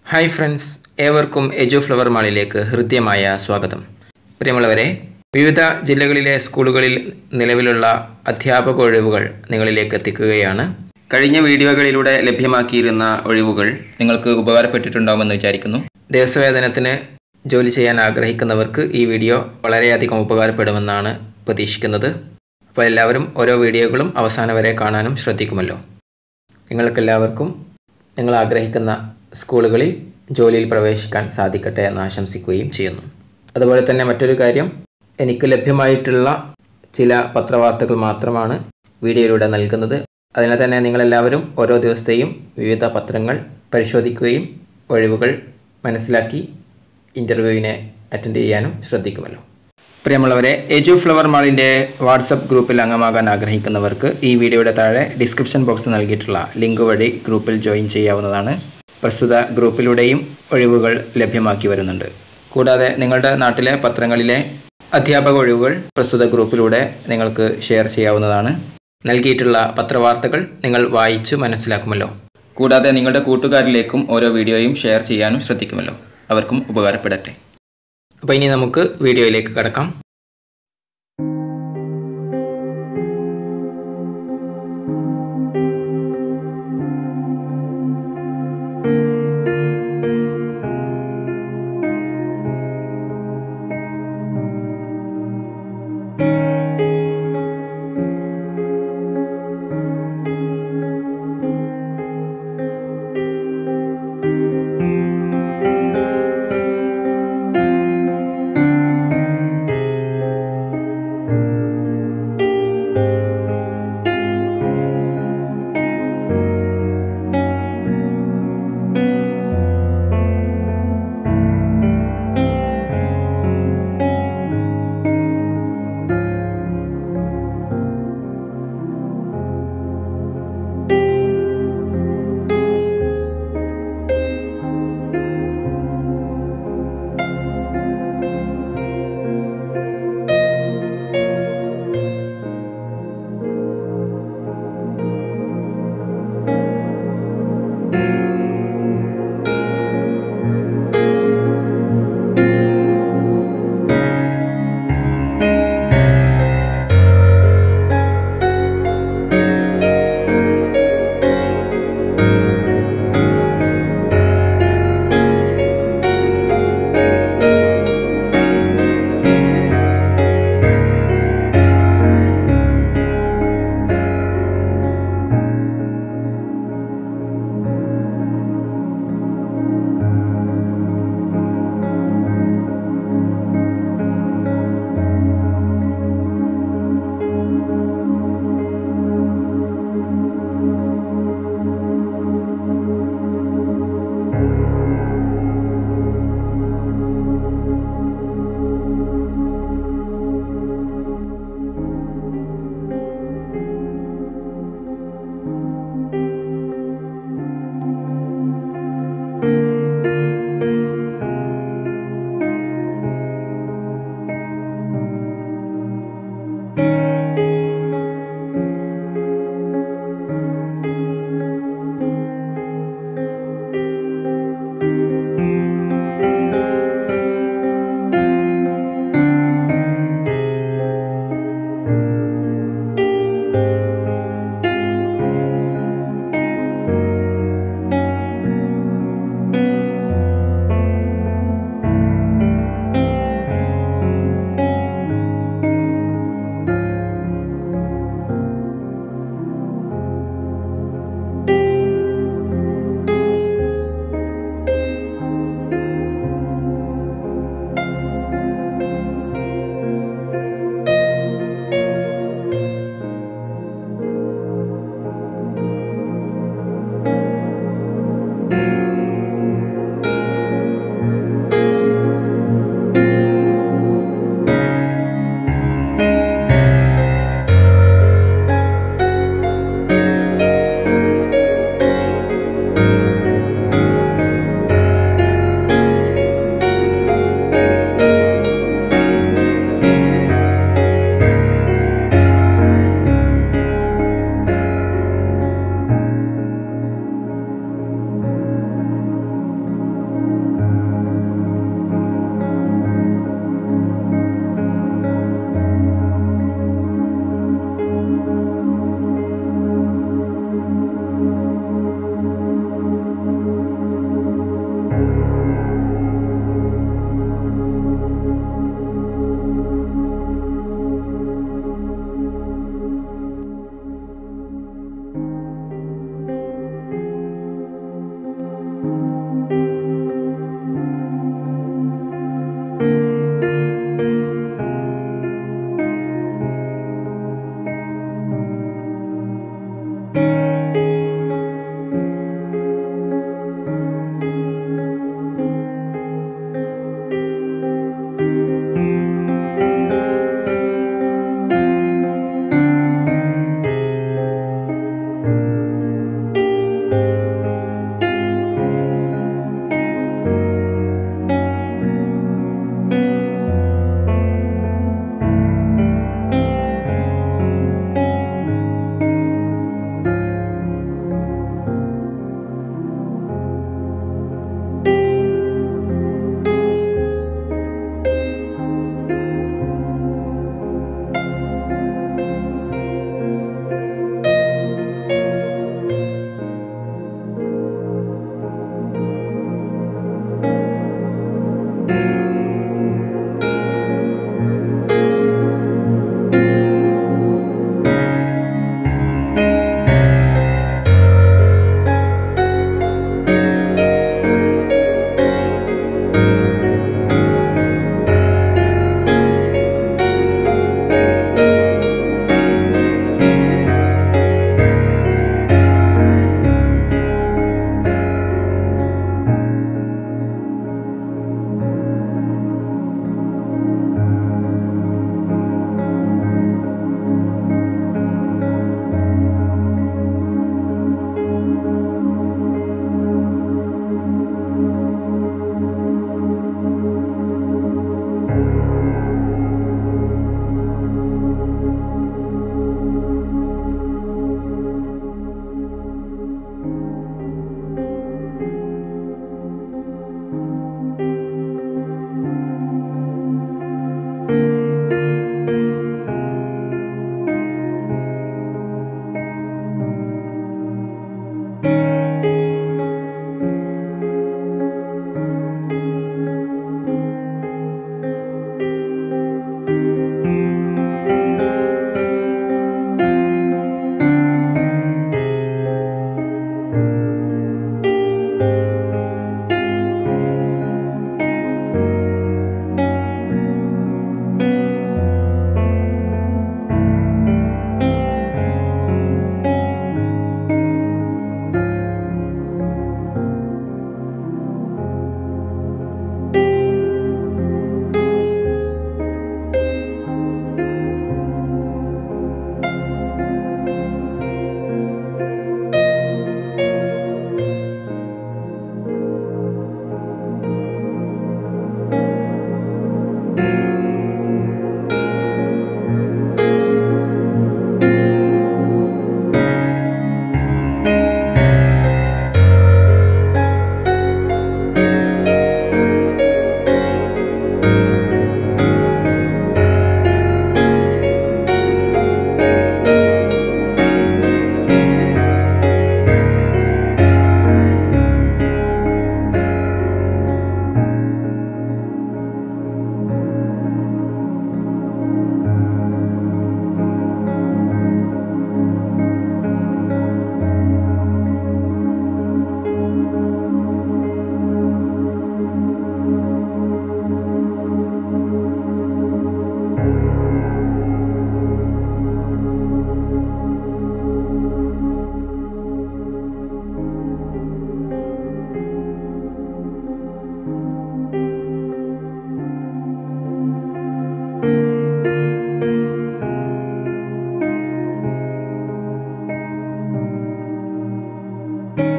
hi friends ഏവർക്കും എജു flower മാളിലേക്ക് ഹൃദ്യമായ സ്വാഗതം പ്രിയമുള്ളവരെ വിവിധ ജില്ലകളിലെ സ്കൂളുകളിൽ നിലവിലുള്ള അധ്യാപക ഒഴിവുകൾ നിങ്ങളിലേക്ക് എത്തിക്കുകയാണ് കഴിഞ്ഞ വീഡിയോകളിലൂടെ ലഭ്യമാക്കിയിരുന്ന ഒഴിവുകൾ നിങ്ങൾക്ക് ഉപകാരപ്പെട്ടിട്ടുണ്ടാവുമെന്ന് വിചാരിക്കുന്നു ദിവസവേതനത്തിന് ജോലി ചെയ്യാൻ ആഗ്രഹിക്കുന്നവർക്ക് ഈ വീഡിയോ വളരെയധികം ഉപകാരപ്പെടുമെന്നാണ് പ്രതീക്ഷിക്കുന്നത് അപ്പോൾ എല്ലാവരും ഓരോ വീഡിയോകളും അവസാനം വരെ കാണാനും ശ്രദ്ധിക്കുമല്ലോ നിങ്ങൾക്കെല്ലാവർക്കും നിങ്ങൾ ആഗ്രഹിക്കുന്ന സ്കൂളുകളിൽ ജോലിയിൽ പ്രവേശിക്കാൻ സാധിക്കട്ടെ എന്ന് ആശംസിക്കുകയും ചെയ്യുന്നു അതുപോലെ തന്നെ മറ്റൊരു കാര്യം എനിക്ക് ലഭ്യമായിട്ടുള്ള ചില പത്രവാർത്തകൾ മാത്രമാണ് വീഡിയോയിലൂടെ നൽകുന്നത് അതിനാൽ തന്നെ നിങ്ങളെല്ലാവരും ഓരോ ദിവസത്തെയും വിവിധ പത്രങ്ങൾ പരിശോധിക്കുകയും ഒഴിവുകൾ മനസ്സിലാക്കി ഇൻ്റർവ്യൂവിനെ അറ്റൻഡ് ചെയ്യാനും ശ്രദ്ധിക്കുമല്ലോ പ്രിയമുള്ളവരെ എജു ഫ്ലവർ മാളിൻ്റെ വാട്സപ്പ് ഗ്രൂപ്പിൽ അംഗമാകാൻ ആഗ്രഹിക്കുന്നവർക്ക് ഈ വീഡിയോയുടെ താഴെ ഡിസ്ക്രിപ്ഷൻ ബോക്സ് നൽകിയിട്ടുള്ള ലിങ്ക് വഴി ഗ്രൂപ്പിൽ ജോയിൻ ചെയ്യാവുന്നതാണ് പ്രസ്തുത ഗ്രൂപ്പിലൂടെയും ഒഴിവുകൾ ലഭ്യമാക്കി വരുന്നുണ്ട് കൂടാതെ നിങ്ങളുടെ നാട്ടിലെ പത്രങ്ങളിലെ അധ്യാപക ഒഴിവുകൾ പ്രസ്തുത ഗ്രൂപ്പിലൂടെ നിങ്ങൾക്ക് ഷെയർ ചെയ്യാവുന്നതാണ് നൽകിയിട്ടുള്ള പത്രവാർത്തകൾ നിങ്ങൾ വായിച്ച് മനസ്സിലാക്കുമല്ലോ കൂടാതെ നിങ്ങളുടെ കൂട്ടുകാരിലേക്കും ഓരോ വീഡിയോയും ഷെയർ ചെയ്യാനും ശ്രദ്ധിക്കുമല്ലോ അവർക്കും ഉപകാരപ്പെടട്ടെ അപ്പോൾ ഇനി നമുക്ക് വീഡിയോയിലേക്ക് കടക്കാം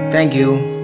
താങ്ക്